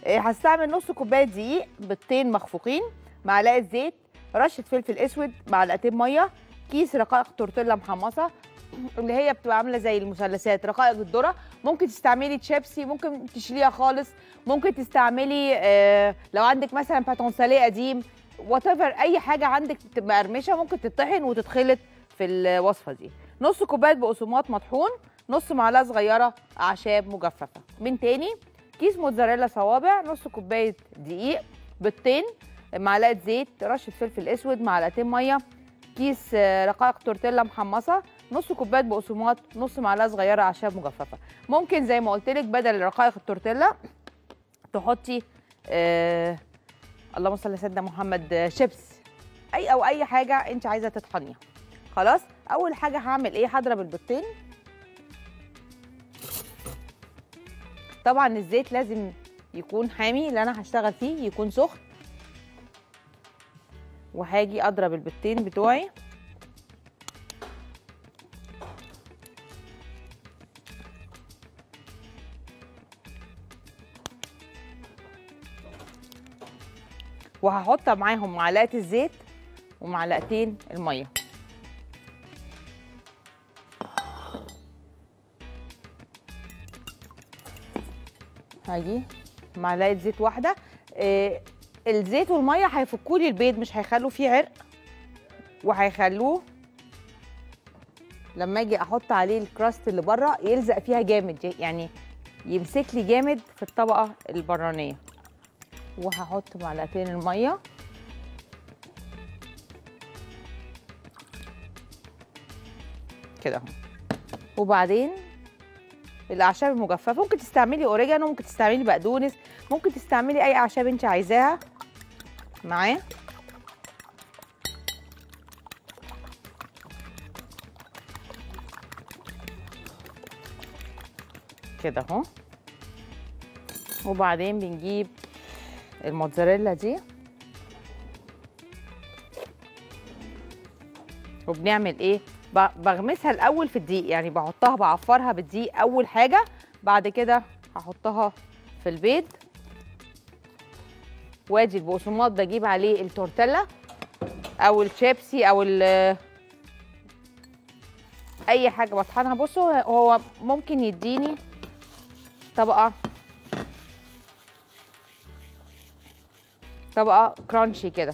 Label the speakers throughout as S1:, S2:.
S1: آه، هستعمل نص كوبايه دقيق بيضتين مخفوقين معلقه زيت رشه فلفل اسود معلقتين ميه كيس رقائق تورتيلا محمصه اللي هي بتبقى عامله زي المثلثات رقائق الذره ممكن تستعملي تشيبسي ممكن تشيليها خالص ممكن تستعملي آه لو عندك مثلا باتون ساليه قديم وات اي حاجه عندك تبقى مقرمشه ممكن تطحن وتتخلط في الوصفه دي نص كوبايه بقسماط مطحون نص معلقه صغيره اعشاب مجففه من تاني كيس موتزاريلا صوابع نص كوبايه دقيق بيضتين معلقه زيت رشه فلفل اسود معلقتين ميه كيس آه، رقائق تورتيلا محمصه نص كوبايه بقسماط نص معلقه صغيره اعشاب مجففه ممكن زي ما قلت لك بدل رقائق التورتيلا تحطي آه اللهم صل على سيدنا محمد آه، شيبس اي او اي حاجه انت عايزه تطحنيها خلاص اول حاجه هعمل ايه هضرب البيضتين طبعا الزيت لازم يكون حامي اللي انا هشتغل فيه يكون سخن وهاجي اضرب البيضتين بتوعي وهحط معاهم معلقه الزيت ومعلقتين الميه هاجي معلقه زيت واحده إيه الزيت والميه هيفكوا لي البيض مش هيخلوا فيه عرق وهيخلوه لما اجي احط عليه الكراست اللي بره يلزق فيها جامد يعني يمسك لي جامد في الطبقه البرانيه وهحط معلقتين الميه كده اهو وبعدين الاعشاب المجففه ممكن تستعملي اوريجانو ممكن تستعملي بقدونس ممكن تستعملي اي اعشاب انت عايزاها معاه كده اهو وبعدين بنجيب الموتزاريلا دي وبنعمل ايه ب- بغمسها الاول في الدقيق يعني بحطها بعفرها بالدقيق اول حاجه بعد كده هحطها في البيض وادي البقسماط بجيب عليه التورتيلا او الشيبسي او ال- اي حاجه بطحنها بصوا هو ممكن يديني طبقه طبقه كرانشي كده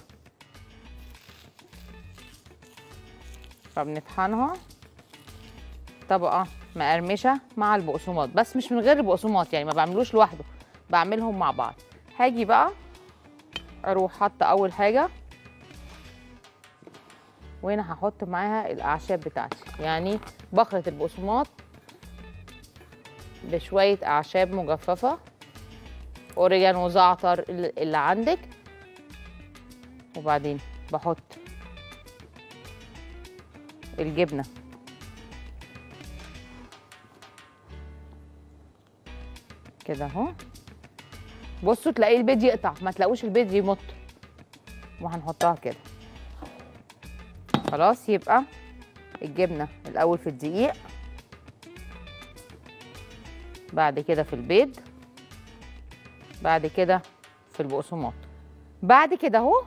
S1: فبنطحنها طبقه مقرمشه مع البقسماط بس مش من غير البقسماط يعني ما بعملوش لوحده بعملهم مع بعض هاجي بقى اروح حاطه اول حاجه وهنا هحط معاها الاعشاب بتاعتي يعني بخلط البقسماط بشويه اعشاب مجففه اوريجانو زعتر اللي اللي عندك وبعدين بحط الجبنه كده اهو بصوا تلاقيه البيض يقطع ما تلاقوش البيض يمط وهنحطها كده خلاص يبقى الجبنه الاول في الدقيق بعد كده في البيض بعد كده في البقسماط بعد كده اهو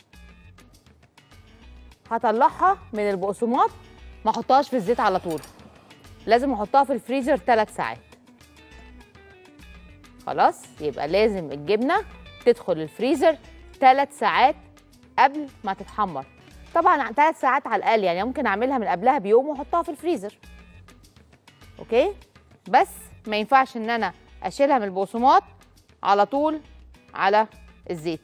S1: هطلعها من البقسماط ما احطهاش في الزيت على طول لازم احطها في الفريزر ثلاث ساعات خلاص يبقى لازم الجبنه تدخل الفريزر ثلاث ساعات قبل ما تتحمر طبعا ثلاث ساعات على الاقل يعني ممكن اعملها من قبلها بيوم واحطها في الفريزر اوكي بس ما ينفعش ان انا اشيلها من البقسماط على طول على الزيت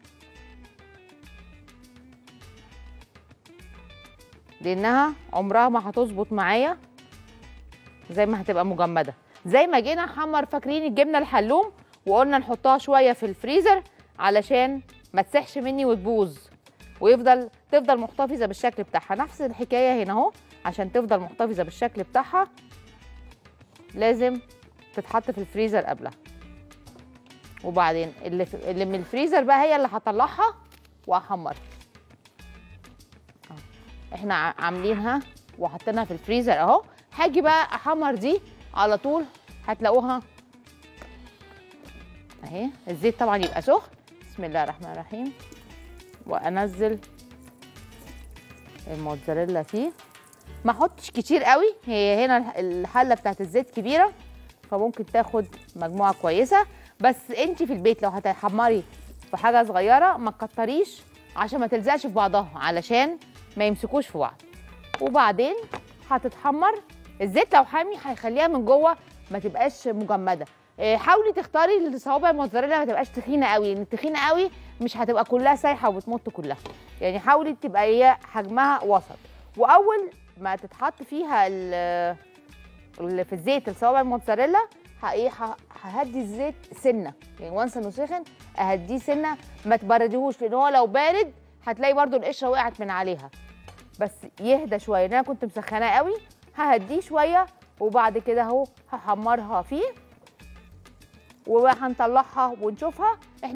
S1: لانها عمرها ما هتظبط معايا زي ما هتبقى مجمده زي ما جينا نحمر فاكرين الجبنه الحلوم وقلنا نحطها شويه في الفريزر علشان ما تسحش مني وتبوظ ويفضل تفضل محتفظه بالشكل بتاعها نفس الحكايه هنا اهو عشان تفضل محتفظه بالشكل بتاعها لازم تتحط في الفريزر قبلها وبعدين اللي, في اللي من الفريزر بقى هي اللي هطلعها واحمرها أهو. احنا ع- عاملينها وحاطينها في الفريزر اهو هاجي بقى احمر دي على طول هتلاقوها اهي اهي الزيت طبعا يبقى سخن بسم الله الرحمن الرحيم وانزل الموتزاريلا فيه ما احطش كتير قوي هي هنا الحله بتاعت الزيت كبيره فممكن تاخد مجموعه كويسه بس انت في البيت لو هتحمري في حاجه صغيره ما تكتريش عشان ما تلزقش في بعضها علشان ما يمسكوش في بعض وبعدين هتتحمر الزيت لو حامي هيخليها من جوه ما تبقاش مجمده إيه، حاولي تختاري الصوابع الموتزاريلا ما تبقاش تخينه قوي لان التخينه قوي مش هتبقى كلها سايحه وبتمط كلها يعني حاولي تبقى هي حجمها وسط واول ما تتحط فيها ال- اللي في الزيت الصوابع الموتزاريلا ه- ايه ه- ههدي الزيت سنه يعني وانس انه سخن اهديه سنه ما تبرديهوش لان هو لو بارد هتلاقي برضو القشره وقعت من عليها بس يهدى شويه لان انا كنت مسخناه قوي ههديه شويه وبعد كده اهو هحمرها فيه وهنطلعها ونشوفها احنا